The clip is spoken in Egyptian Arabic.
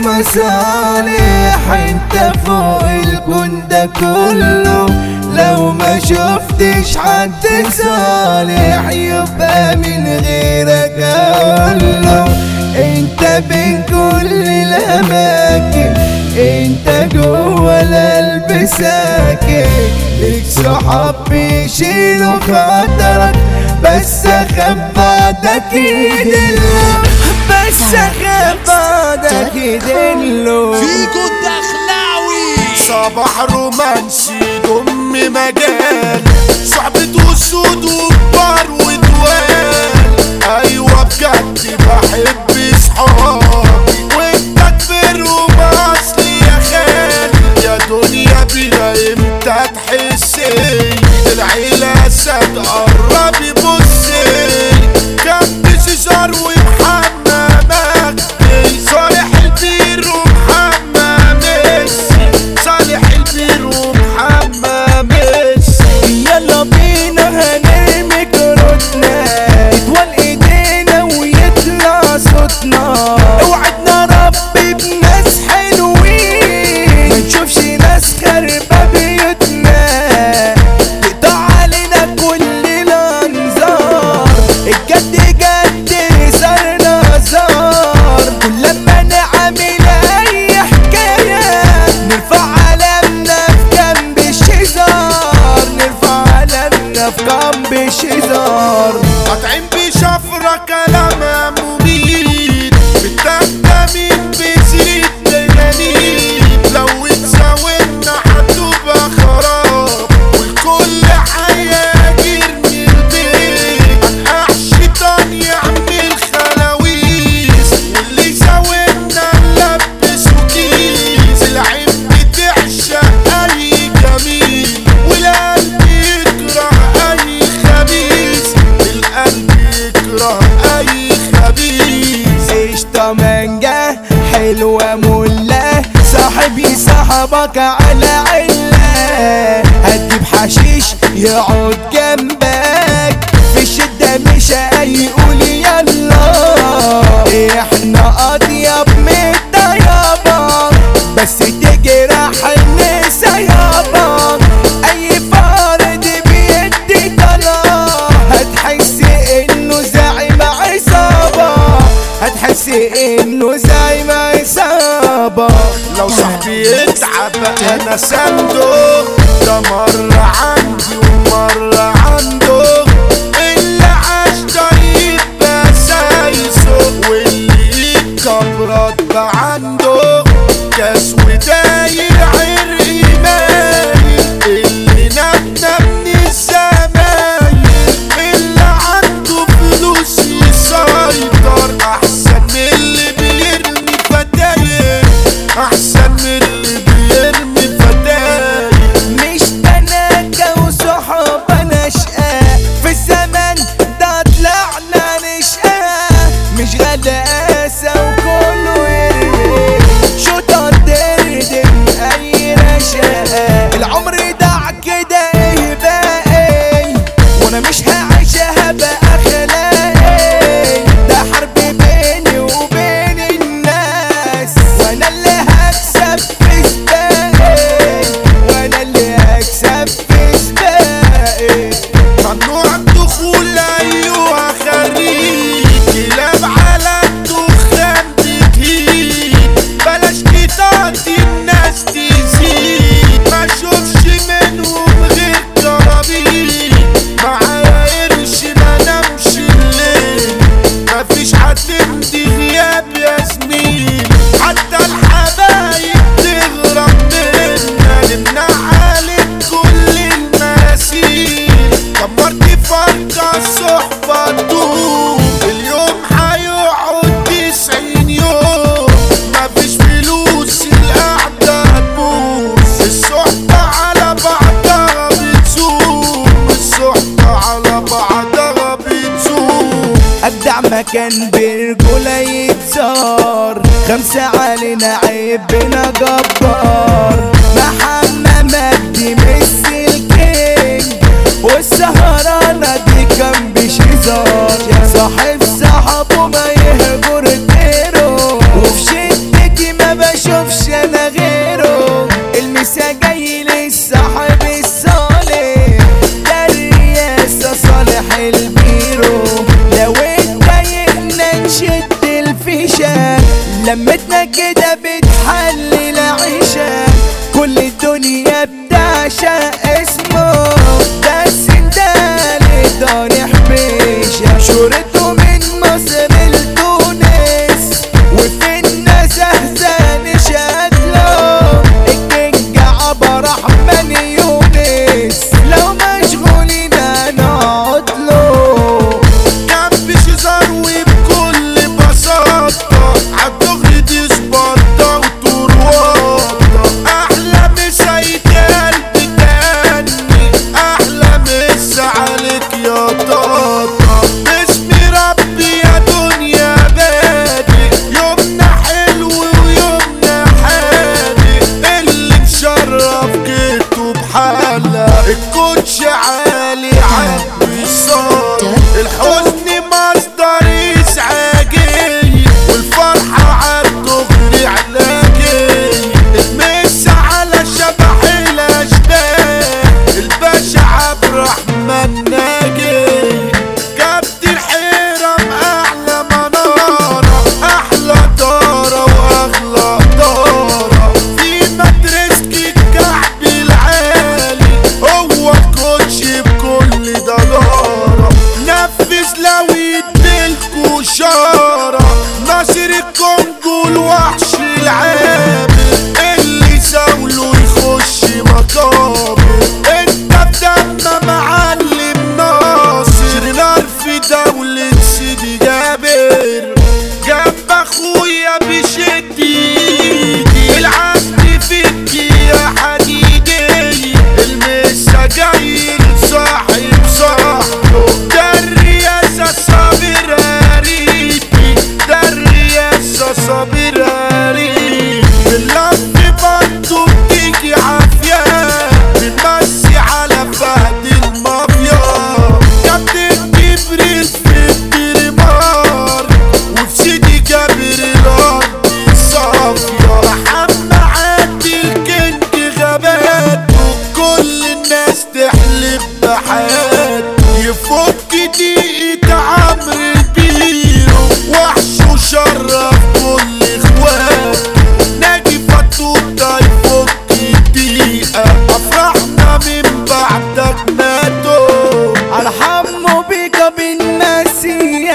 مصالح انت فوق الكون ده كله لو ما شفتش حد صالح يبقى من غيرك اقوله انت بين كل الاماكن انت جوه القلب ساكن ليك صحاب بيشيلوا خاطرك بس اخاف بعدك يدلوا بس اخاف بعدك يدلوا فيكو الدخلاوي صباح رومانسي ضم مجال صحبة وسود وكبار ودوال ايوه بجد بحب صحابي وانت كبير ومصلي يا خالي يا دنيا بينا امتى تحسي العيلة ساد قرب يبصي كابتن سيزار ومحمد مجدي صالح البير ومحمد ميسي صالح البير ومحمد ميسي يلا بينا هنرمي كروتنا يطول ايدينا ويطلع صوتنا اوعدنا ربي بناس حلوين ما نشوفش ناس خربة بيوتنا تقطع علينا كل الانظار الجد جد صارنا زار كل لما نعمل اي حكاية نرفع علمنا في جنب الشزار نرفع علمنا في جنب الشزار قاطعين بشفرة كلام مميت بالتهتمين بزيت دينانين لو اتساوينا هتبقى خراب والكل هيهاجر من البيت هنقع الشيطان يعمل خلاويص واللي ساوينا نلبسه كيس العين بتعشق اي جميل والقلب يكره اي خبيث القلب يكره اي خبيث قشطة مانجا حلوة ملة صاحبي صاحبك على علة هتجيب حشيش يقعد جنبك في الشدة مش هيقول يلا احنا اطيب من الطيابة بس تجرح النسا يابا اي فرد بيدي طلاق هتحس انه زعيم عصابة هتحس انه زعيم عصابة لو صاحبي يتعب انا سنده ده مرة عندي ومرة عنده اللي عاش طيب بس هيسوق واللي يكبرت بقى عنده كاس وداير عرقي مايل اللي نبنا من الزمايل اللي عنده فلوس يسيطر احسن من اللي بيرمي فتاير احسن من اللي بيرمي فتاير مش تناكة وصحاب انا شقاء في الزمن ده طلعنا نشقاء مش غلاسة وكله يرمي شوطة تردم اي رشاء العمر ضاع كده ايه باقي وانا مش هعيشها بقى خلاقي ده حرب بيني وبين الناس وانا اللي هكسب في سباقي وانا اللي هكسب في سباقي ممنوع الدخول ايوه خريج كلاب على الدخان بتهيج بلاش كتاتي الناس تزيد ما اشوفش منهم غير كرابيج معايا قرش ما نمشي الليل مفيش حد يمضي غياب يا زميل حتى الحبايب تغرب منا نمنع عليك كل المناسيل كبرت فرقة الصحبة تدوم اليوم هيقعد تسعين يوم مفيش فلوس القعدة هتبوظ الصحبة على بعضها بتزوم الصحبة على بعضها بتزوم ابدع مكان برجولة يتزار خمسة علينا عيبنا جبار محمد مجدي ميسي الكينج والسهرانة دي كان بشيزار صاحب صاحبه ما يهجر غيره وفي شدتي ما البيرو لو اتضايقنا نشد الفيشة لمتنا كده بتحلي العيشة كل الدنيا بتعشق اسمه ده السندال ضاني حبيشة شهرته من مصر لتونس وفي الناس احزان شكله الكينج عبر احمد يونس لو مشغولين نقعد له جنب شزار وبكل بساطة عالدغري دي سبارتا وطروادة أحلى مسا يتقال بتاني أحلى مسا عليك يا طاطا باسمي ربي يا دنيا بادي يومنا حلو ويومنا حادي اللي مشرف جيته بحالة الكوتش عالي عالي الصوت الحزن مصدر ازعاجي والفرحة عالدغري علاجي المس على شبح الاشباه الباشا عبد الرحمن ناجي جبت الحيرم احلى منارة احلى دارة واغلى دارة في مدرسة الكعب العالي هو الكوتش بكل دجارة نفذ لو يديلكوا شارة ناصر الكونجو الوحش العابر اللي زاوله يخش مقابر انت بدم معلم ناصر نار في دولة سيدي جابر جنب اخويا بشد ايدي العبد فيكي يا حديدي المسا جاي لصاحب صاحبه ده الرياسة صابر ريتي ده الرياسة صابر ريتي باللف برضه بتيجي عافية بنمسي على فهد المافيا كابتن جبريل في الترمار وفي سيدي جابر الارض صافية محمد عادل كنت غاباته كل الناس تحلف بحياته يفك دقيقة عمرو البيرو وحش وشرف كل اخواته ناجي فتوتة يفك الدقيقة افرحنا من بعدك ماتوا على حمو بيكا بالناسية